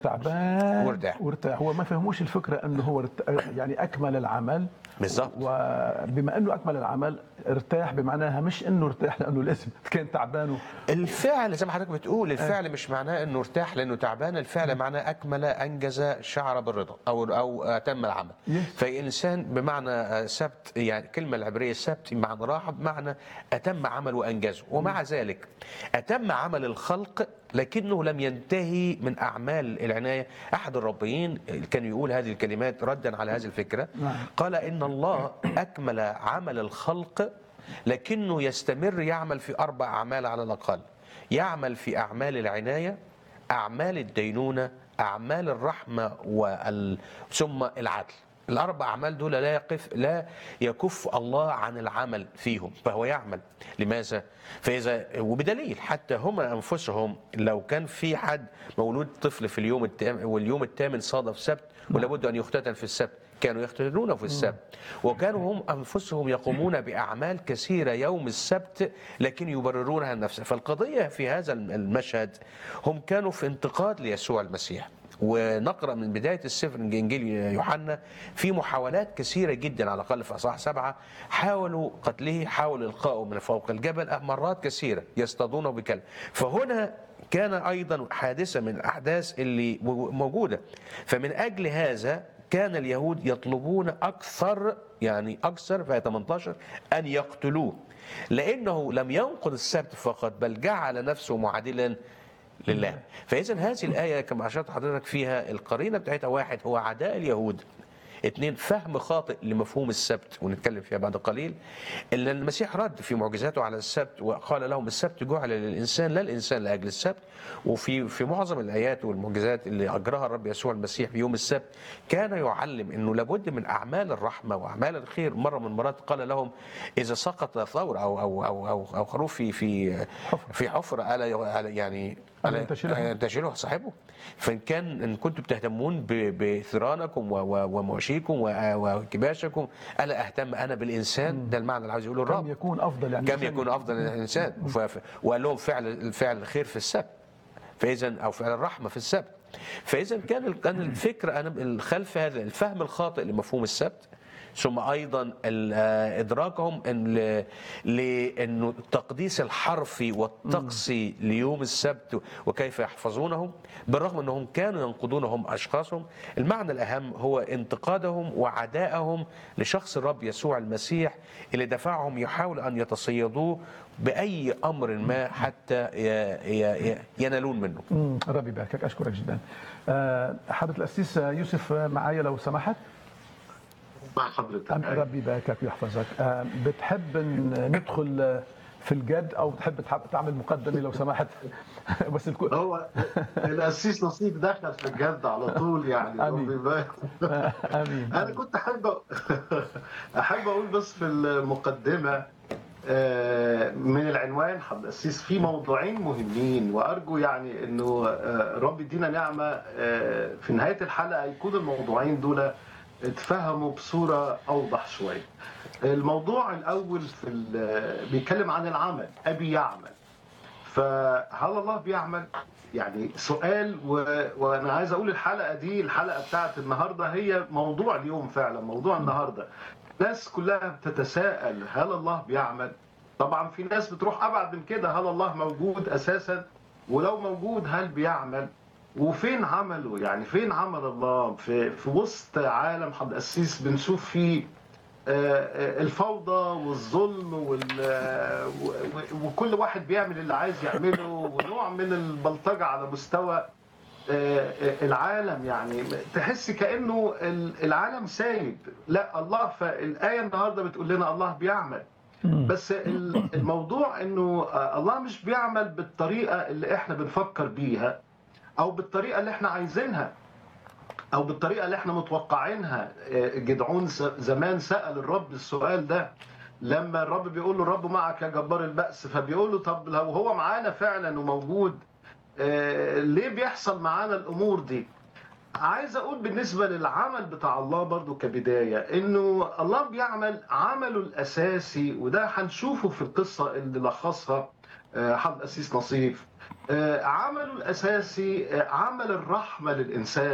تعبان وارتاح. وارتاح هو ما فهموش الفكره انه هو ارت... يعني اكمل العمل بالظبط وبما انه اكمل العمل ارتاح بمعناها مش انه ارتاح لانه لازم كان تعبان و... الفعل زي ما حضرتك بتقول الفعل مش معناه انه ارتاح لانه تعبان الفعل معناه اكمل انجز شعر بالرضا او او اتم العمل Yes. فالانسان بمعنى سبت يعني الكلمه العبريه سبت بمعنى راحه بمعنى اتم عمل وانجزه ومع ذلك اتم عمل الخلق لكنه لم ينتهي من اعمال العنايه احد الربيين كان يقول هذه الكلمات ردا على هذه الفكره نعم. قال ان الله اكمل عمل الخلق لكنه يستمر يعمل في اربع اعمال على الاقل يعمل في اعمال العنايه اعمال الدينونه اعمال الرحمه وال... ثم العدل الاربع اعمال دول لا يقف لا يكف الله عن العمل فيهم فهو يعمل لماذا فاذا وبدليل حتى هم انفسهم لو كان في حد مولود طفل في اليوم التام واليوم الثامن صادف سبت ولابد ان يختتن في السبت كانوا يختتنون في السبت وكانوا هم انفسهم يقومون باعمال كثيره يوم السبت لكن يبررونها لنفسها فالقضيه في هذا المشهد هم كانوا في انتقاد ليسوع المسيح ونقرا من بدايه السفر انجيل يوحنا في محاولات كثيره جدا على الاقل في اصحاح سبعه حاولوا قتله حاولوا القائه من فوق الجبل مرات كثيره يصطادونه بكلب فهنا كان ايضا حادثه من الاحداث اللي موجوده فمن اجل هذا كان اليهود يطلبون اكثر يعني اكثر في آية 18 ان يقتلوه لانه لم ينقض السبت فقط بل جعل نفسه معادلا لله فاذا هذه الايه كما اشرت حضرتك فيها القرينه بتاعتها واحد هو عداء اليهود اثنين فهم خاطئ لمفهوم السبت ونتكلم فيها بعد قليل اللي المسيح رد في معجزاته على السبت وقال لهم السبت جعل للانسان لا الانسان لاجل السبت وفي في معظم الايات والمعجزات اللي اجراها الرب يسوع المسيح في يوم السبت كان يعلم انه لابد من اعمال الرحمه واعمال الخير مره من المرات قال لهم اذا سقط ثور او او او او, أو خروف في في في حفره الا ألا يعني ألا ينتشله؟ ينتشله صاحبه فان كان ان كنتم تهتمون ب- بثيرانكم و- و- ومواشيكم و- وكباشكم الا اهتم انا بالانسان ده المعنى اللي عاوز يقوله الرب كم يكون افضل يعني كم يكون افضل الانسان ف- وقال لهم فعل فعل الخير في السبت فاذا او فعل الرحمه في السبت فاذا كان ال- كان الفكره انا خلف هذا الفهم الخاطئ لمفهوم السبت ثم ايضا ال- آه، ادراكهم ان ل- لانه التقديس الحرفي والطقسي ليوم السبت وكيف يحفظونه بالرغم انهم كانوا ينقضونهم اشخاصهم المعنى الاهم هو انتقادهم وعدائهم لشخص الرب يسوع المسيح اللي دفعهم يحاولوا ان يتصيدوه باي امر ما حتى ي- ي- ي- ينالون منه مم، ربي يباركك اشكرك جدا آه، حضره الاسيس يوسف معايا لو سمحت مع حضرتك أم- ربي يباركك ويحفظك آه، بتحب ن- ندخل آه، في الجد او بتحب تحب تعمل مقدمه لو سمحت بس الكو... هو القسيس نصيب دخل في الجد على طول يعني آمين. ربي يبارك. آه، امين انا كنت احب احب اقول بس في المقدمه آه، من العنوان حضرتك القسيس في موضوعين مهمين وارجو يعني انه آه، رب يدينا نعمه آه، في نهايه الحلقه يكون الموضوعين دول اتفهموا بصوره اوضح شويه. الموضوع الاول في ال- بيتكلم عن العمل ابي يعمل فهل الله بيعمل يعني سؤال و... وانا عايز اقول الحلقه دي الحلقه بتاعت النهارده هي موضوع اليوم فعلا موضوع النهارده الناس كلها بتتساءل هل الله بيعمل طبعا في ناس بتروح ابعد من كده هل الله موجود اساسا ولو موجود هل بيعمل وفين عمله يعني فين عمل الله في في وسط عالم حد قسيس بنشوف فيه آه، الفوضى والظلم وال- آه، و- و- وكل واحد بيعمل اللي عايز يعمله ونوع من البلطجة على مستوى آه، آه، العالم يعني تحس كأنه ال- العالم سايب لا الله فالآية النهاردة بتقول لنا الله بيعمل بس ال- الموضوع انه آه، الله مش بيعمل بالطريقة اللي احنا بنفكر بيها او بالطريقة اللي احنا عايزينها او بالطريقه اللي احنا متوقعينها آه، جدعون س- زمان سال الرب السؤال ده لما الرب بيقول له الرب معك يا جبار البأس فبيقول له طب لو هو معانا فعلا وموجود آه، ليه بيحصل معانا الامور دي عايز اقول بالنسبه للعمل بتاع الله برضو كبدايه انه الله بيعمل عمله الاساسي وده هنشوفه في القصه اللي لخصها آه، حضرتك اسيس نصيف آه، عمله الاساسي آه، عمل الرحمه للانسان